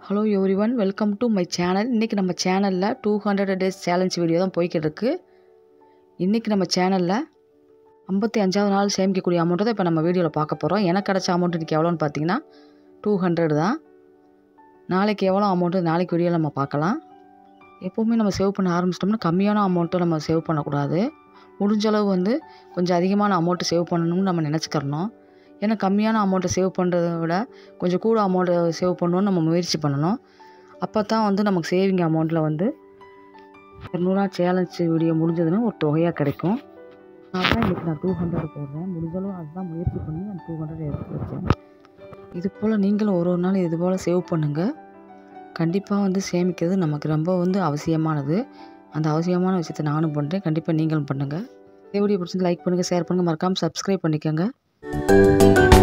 hello everyone welcome to my channel இன்றைக்கி நம்ம சேனலில் two hundred days challenge video தான் போய்கிட்டு இருக்கு இன்றைக்கி நம்ம சேனலில் ஐம்பத்தி அஞ்சாவது நாள் சேமிக்கக்கூடிய அமௌண்ட்டை தான் இப்போ நம்ம வீடியோவில் பார்க்க போகிறோம் எனக்கு கிடச்ச அமௌண்ட் இன்றைக்கி எவ்வளோன்னு பார்த்தீங்கன்னா டூ ஹண்ட்ரட் தான் நாளைக்கு எவ்வளோ அமௌண்ட்டு நாளைக்கு வீடியோவில் நம்ம பார்க்கலாம் எப்போவுமே நம்ம சேவ் பண்ண ஆரம்பிச்சிட்டோம்னா கம்மியான அமௌண்ட்டை நம்ம சேவ் பண்ணக்கூடாது முடிஞ்ச அளவு வந்து கொஞ்சம் அதிகமான அமௌண்ட்டு சேவ் பண்ணணும்னு நம்ம நினச்சிக்கிறணும் ஏன்னா கம்மியான அமௌண்ட்டை சேவ் பண்ணுறத விட கொஞ்சம் கூட அமௌண்ட்டை சேவ் பண்ணணும்னு நம்ம முயற்சி பண்ணணும் அப்போ தான் வந்து நமக்கு சேவிங் அமௌண்ட்டில் வந்து இரநூறுவா சேலஞ்ச் வீடியோ முடிஞ்சதுன்னு ஒரு தொகையாக கிடைக்கும் நான் தான் இன்றைக்கி நான் டூ ஹண்ட்ரட் போடுறேன் முடிஞ்சளவு அதுதான் முயற்சி பண்ணி நான் டூ ஹண்ட்ரட் எடுத்து வச்சேன் இது போல் நீங்களும் ஒரு ஒரு நாள் இது போல் சேவ் பண்ணுங்கள் கண்டிப்பாக வந்து சேமிக்கிறது நமக்கு ரொம்ப வந்து அவசியமானது அந்த அவசியமான விஷயத்தை நானும் பண்ணுறேன் கண்டிப்பாக நீங்களும் பண்ணுங்கள் இந்த வீடியோ பிடிச்சி லைக் பண்ணுங்கள் ஷேர் பண்ணுங்கள் மறக்காமல் சப்ஸ்கிரைப் பண்ணிக்கோங்க